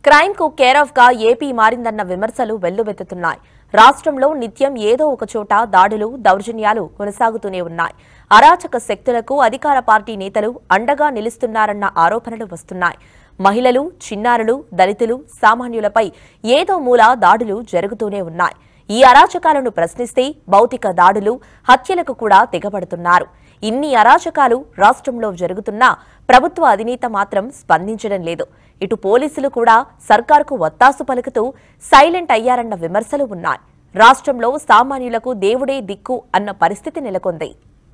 crime కు care of గా AP మారిందన్న విమర్శలు వెల్లువెత్తుతున్నాయి రాష్ట్రంలో నిత్యం ఏదో ఒక చోట దాడులు దౌర్జన్యాలు కొనసాగుతూనే ఉన్నాయి అరాచక శక్తులకు అధికార పార్టీ నేతలు అండగా నిలుస్తున్నారన్న ఆరోపణలు వస్తున్నాయి మహిళలు చిన్నారులు దళితులు సామాన్యులపై ఏదో మూల దాడులు జరుగుతూనే ఉన్నాయి ఈ అరాచకాలను ప్రశ్నిస్తే భౌతిక దాడులు హత్యలకు కూడా తెగబడుతున్నారు ఇన్ని అరాచకాలు రాష్ట్రంలో జరుగుతున్నా ప్రభుత్వ అధినేత మాత్రం స్పందించడం లేదు ఇటు పోలీసులు కూడా సర్కార్కు వత్తాసు పలుకుతూ సైలెంట్ అయ్యారన్న విమర్శలు ఉన్నాయి రాష్ట్రంలో సామాన్యులకు దేవుడే దిక్కు అన్న పరిస్థితి నెలకొంది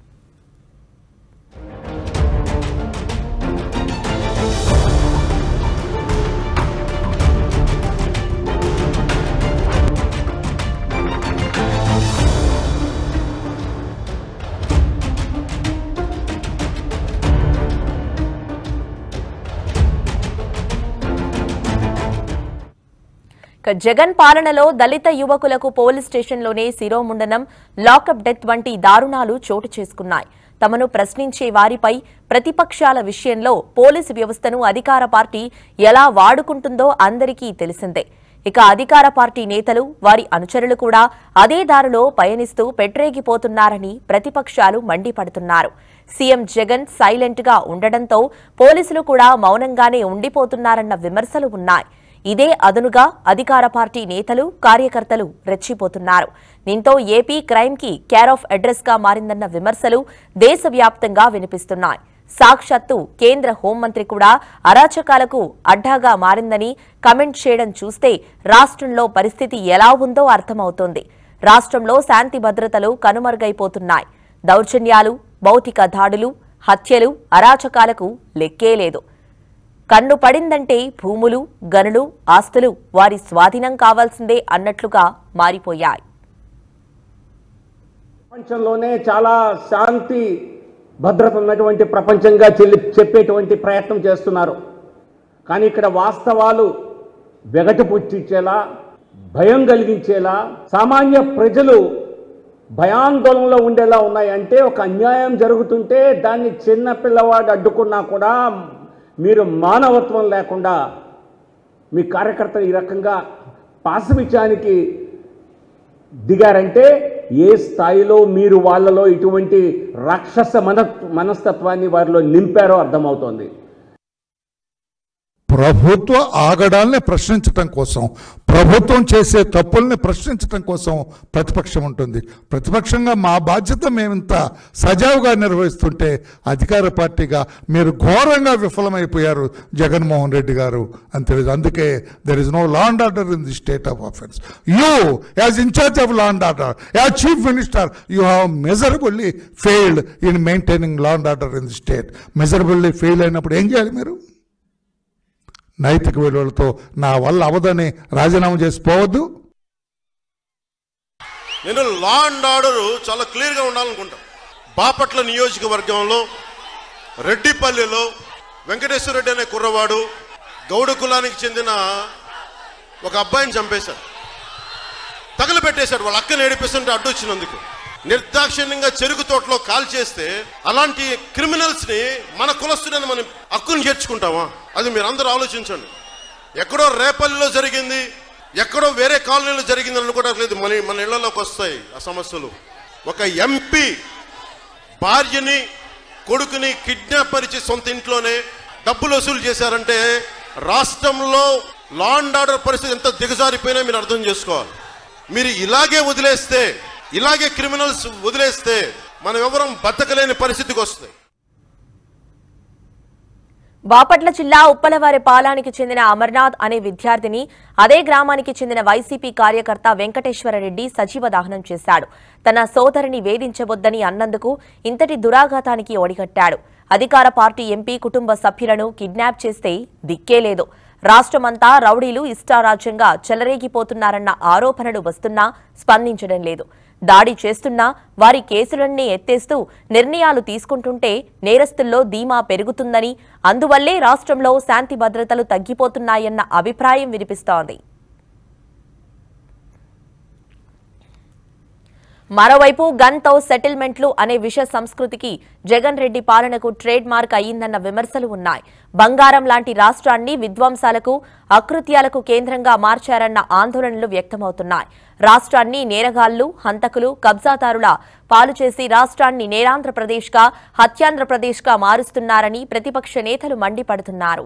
ఇక జగన్ పాలనలో దళిత యువకులకు పోలీస్ స్టేషన్లోనే శిరోముండనం లాకప్ డెత్ వంటి దారుణాలు చోటు చేసుకున్నాయి తమను ప్రశ్నించే వారిపై ప్రతిపక్షాల విషయంలో పోలీసు వ్యవస్థను అధికార పార్టీ ఎలా వాడుకుంటుందో అందరికీ తెలిసిందే ఇక అధికార పార్టీ నేతలు వారి అనుచరులు కూడా అదే దారిలో పయనిస్తూ పెట్టరేగిపోతున్నారని ప్రతిపక్షాలు మండిపడుతున్నారు సీఎం జగన్ సైలెంట్ గా ఉండడంతో పోలీసులు కూడా మౌనంగానే ఉండిపోతున్నారన్న విమర్శలు ఉన్నాయి ఇదే అదనుగా అధికార పార్టీ నేతలు కార్యకర్తలు రెచ్చిపోతున్నారు దీంతో ఏపీ క్రైమ్ కి కేర్ ఆఫ్ అడ్రస్ గా మారిందన్న విమర్శలు దేశవ్యాప్తంగా వినిపిస్తున్నాయి సాక్షాత్తు కేంద్ర హోంమంత్రి కూడా అరాచకాలకు అడ్డాగా మారిందని కమెంట్ చేయడం చూస్తే రాష్ట్రంలో పరిస్థితి ఎలా ఉందో అర్థమవుతోంది రాష్ట్రంలో శాంతి భద్రతలు కనుమరుగైపోతున్నాయి దౌర్జన్యాలు భౌతిక దాడులు హత్యలు అరాచకాలకు లెక్కే లేదు కన్ను పడిందంటే భూములు గనులు ఆస్తులు వారి స్వాధీనం కావాల్సిందే అన్నట్లుగా మారిపోయాయి ప్రపంచంలోనే చాలా శాంతి భద్రత ఉన్నటువంటి ప్రపంచంగా చెల్లి చెప్పేటువంటి ప్రయత్నం చేస్తున్నారు కానీ ఇక్కడ వాస్తవాలు వెగటు పుట్టించేలా భయం కలిగించేలా సామాన్య ప్రజలు భయాందోళనలో ఉండేలా ఉన్నాయంటే ఒక అన్యాయం జరుగుతుంటే దాన్ని చిన్న పిల్లవాడు అడ్డుకున్నా కూడా మీరు మానవత్వం లేకుండా మీ కార్యకర్తలు ఈ రకంగా పాశవిత్యానికి దిగారంటే ఏ స్థాయిలో మీరు వాళ్ళలో ఇటువంటి రాక్షస మన మనస్తత్వాన్ని వారిలో నింపారో అర్థమవుతోంది ప్రభుత్వ ఆగడాల్ని ప్రశ్నించటం కోసం ప్రభుత్వం చేసే తప్పుల్ని ప్రశ్నించటం కోసం ప్రతిపక్షం ఉంటుంది ప్రతిపక్షంగా మా బాధ్యత మేమింత సజావుగా నిర్వహిస్తుంటే అధికార పార్టీగా మీరు ఘోరంగా విఫలమైపోయారు జగన్మోహన్ రెడ్డి గారు అని తెలియదు అందుకే there is no law and order in the state of offence you as incharge of law and order as chief minister you have measurably failed in maintaining law and order in the state measurably fail అయినప్పుడు ఏం చేయాలి మీరు నైతిక విలువలతో నా వల్ల అవదని రాజీనామా చేసి పోవద్దు నేను లా అండ్ ఆర్డర్ చాలా క్లియర్గా ఉండాలనుకుంటా బాపట్ల నియోజకవర్గంలో రెడ్డిపల్లిలో వెంకటేశ్వర రెడ్డి అనే కుర్రవాడు గౌడ కులానికి చెందిన ఒక అబ్బాయిని చంపేశాడు తగలబెట్టేశాడు వాళ్ళ అక్కని ఏడిపిస్తుంటే అడ్డు వచ్చినందుకు నిర్దాక్షిణ్యంగా చెరుకు తోటలో కాల్ చేస్తే అలాంటి క్రిమినల్స్ ని మన కులస్తుడని మనం హక్కును చేర్చుకుంటామా అది మీరు అందరూ ఆలోచించండి ఎక్కడో రేపల్లిలో జరిగింది ఎక్కడో వేరే కాలనీలో జరిగింది అనుకోవట్లేదు మన మన ఇళ్లలోకి వస్తాయి ఆ సమస్యలు ఒక ఎంపీ భార్యని కొడుకుని కిడ్నాప్ పరిచి సొంత ఇంట్లోనే డబ్బులు వసూలు చేశారంటే రాష్ట్రంలో లా అండ్ ఆర్డర్ పరిస్థితి ఎంత దిగజారిపోయినా మీరు అర్థం చేసుకోవాలి మీరు ఇలాగే వదిలేస్తే ఇలాగే క్రిమినల్స్ వదిలేస్తే మనం ఎవరం బతకలేని పరిస్థితికి వస్తుంది బాపట్ల జిల్లా ఉప్పలవారి పాలానికి చెందిన అమర్నాథ్ అనే విద్యార్థిని అదే గ్రామానికి చెందిన వైసీపీ కార్యకర్త వెంకటేశ్వరరెడ్డి సజీవ దహనం చేశాడు తన సోదరిని వేధించవద్దని అన్నందుకు ఇంతటి దురాఘాతానికి ఒడిగట్టాడు అధికార పార్టీ ఎంపీ కుటుంబ సభ్యులను కిడ్నాప్ చేస్తే దిక్కే లేదు రాష్ట్రమంతా రౌడీలు ఇష్టారాజ్యంగా చెలరేగిపోతున్నారన్న ఆరోపణలు వస్తున్నా స్పందించడం లేదు దాడి చేస్తున్నా వారి కేసులన్నీ ఎత్తేస్తూ నిర్ణయాలు తీసుకుంటుంటే నేరస్తుల్లో ధీమా పెరుగుతుందని అందువల్లే రాష్ట్రంలో శాంతి భద్రతలు తగ్గిపోతున్నాయన్న అభిప్రాయం వినిపిస్తోంది మరోవైపు గన్తో సెటిల్మెంట్లు అనే విష సంస్కృతికి జగన్ రెడ్డి పాలనకు ట్రేడ్ మార్క్ అయ్యిందన్న విమర్శలు ఉన్నాయి బంగారం లాంటి రాష్ట్రాన్ని విధ్వంసాలకు అకృత్యాలకు కేంద్రంగా మార్చారన్న ఆందోళనలు వ్యక్తమవుతున్నాయి రాష్ట్రాన్ని నేరగాళ్లు హంతకులు కబ్జాదారుల పాలు చేసి రాష్ట్రాన్ని నేరాంధ్రప్రదేశ్గా హత్యాంధ్రప్రదేశ్గా మారుస్తున్నారని ప్రతిపక్ష నేతలు మండిపడుతున్నారు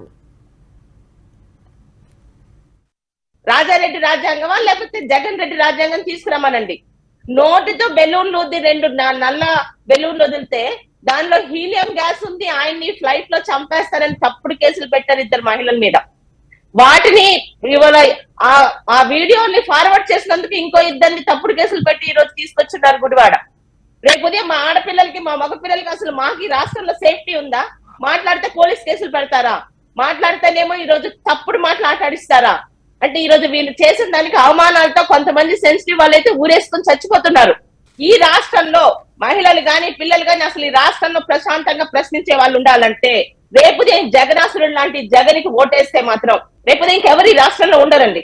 రాజారెడ్డి రాజ్యాంగమా లేకపోతే జగన్ రెడ్డి రాజ్యాంగం తీసుకురమ్మనండి నోటితో బెలూన్లు వద్ది రెండు న- నల్ల బెలూన్లు వదిలితే దానిలో హీలియం గ్యాస్ ఉంది ఆయన్ని ఫ్లైట్ లో చంపేస్తారని తప్పుడు కేసులు పెట్టారు ఇద్దరు మహిళల మీద వాటిని ఇవాళ ఆ ఆ వీడియోని ఫార్వర్డ్ చేసినందుకు ఇంకో ఇద్దరిని తప్పుడు కేసులు పెట్టి ఈ రోజు తీసుకొచ్చున్నారు గుడివాడ రేపు ఉదయం మా ఆడపిల్లలకి మా మగ పిల్లలకి అసలు మాకు ఈ రాష్ట్రంలో సేఫ్టీ ఉందా మాట్లాడితే పోలీస్ కేసులు పెడతారా మాట్లాడితేనేమో ఈ రోజు తప్పుడు మాటలు ఆటాడిస్తారా అంటే ఈ రోజు వీళ్ళు చేసిన దానికి అవమానాలతో కొంతమంది సెన్సిటివ్ వాళ్ళైతే ఊరేసుకొని చచ్చిపోతున్నారు ఈ రాష్ట్రంలో మహిళలు గాని పిల్లలు గాని అసలు ఈ రాష్ట్రంలో ప్రశాంతంగా ప్రశ్నించే వాళ్ళు ఉండాలంటే రేపు ఉదయం జగనాసురుడు లాంటి జగన్కి ఓటేస్తే మాత్రం రేపు ఉదయం ఇంకెవరు ఈ రాష్ట్రంలో ఉండరండి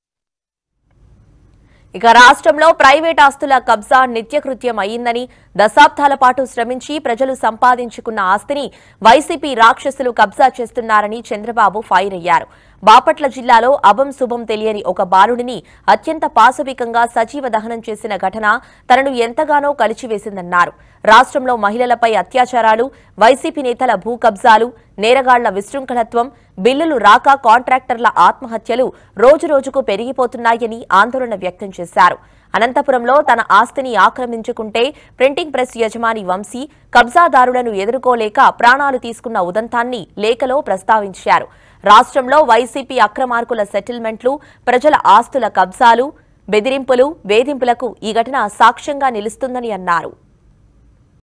ఇక రాష్ట్రంలో ప్రైవేట్ ఆస్తుల కబ్జా నిత్యకృత్యం అయ్యిందని దశాబ్దాల పాటు శ్రమించి ప్రజలు సంపాదించుకున్న ఆస్తిని వైసీపీ రాక్షసులు కబ్జా చేస్తున్నారని చంద్రబాబు ఫైర్ అయ్యారు బాపట్ల జిల్లాలో అభం శుభం తెలియని ఒక బాలుడిని అత్యంత పాశవికంగా సజీవ దహనం చేసిన ఘటన తనను ఎంతగానో కలిచివేసిందన్నారు రాష్ట్రంలో మహిళలపై అత్యాచారాలు వైసీపీ నేతల భూ కబ్జాలు నేరగాళ్ల విశృంఖలత్వం బిల్లులు రాక కాంట్రాక్టర్ల ఆత్మహత్యలు రోజురోజుకు పెరిగిపోతున్నాయని ఆందోళన వ్యక్తం చేశారు అనంతపురంలో తన ఆస్తిని ఆక్రమించుకుంటే ప్రింటింగ్ ప్రెస్ యజమాని వంశీ కబ్జాదారులను ఎదుర్కోలేక ప్రాణాలు తీసుకున్న ఉదంతాన్ని లేఖలో ప్రస్తావించారు రాష్ట్రంలో వైసీపీ అక్రమార్కుల సెటిల్మెంట్లు ప్రజల ఆస్తుల కబ్జాలు బెదిరింపులు వేధింపులకు ఈ ఘటన సాక్ష్యంగా నిలుస్తుందని అన్నారు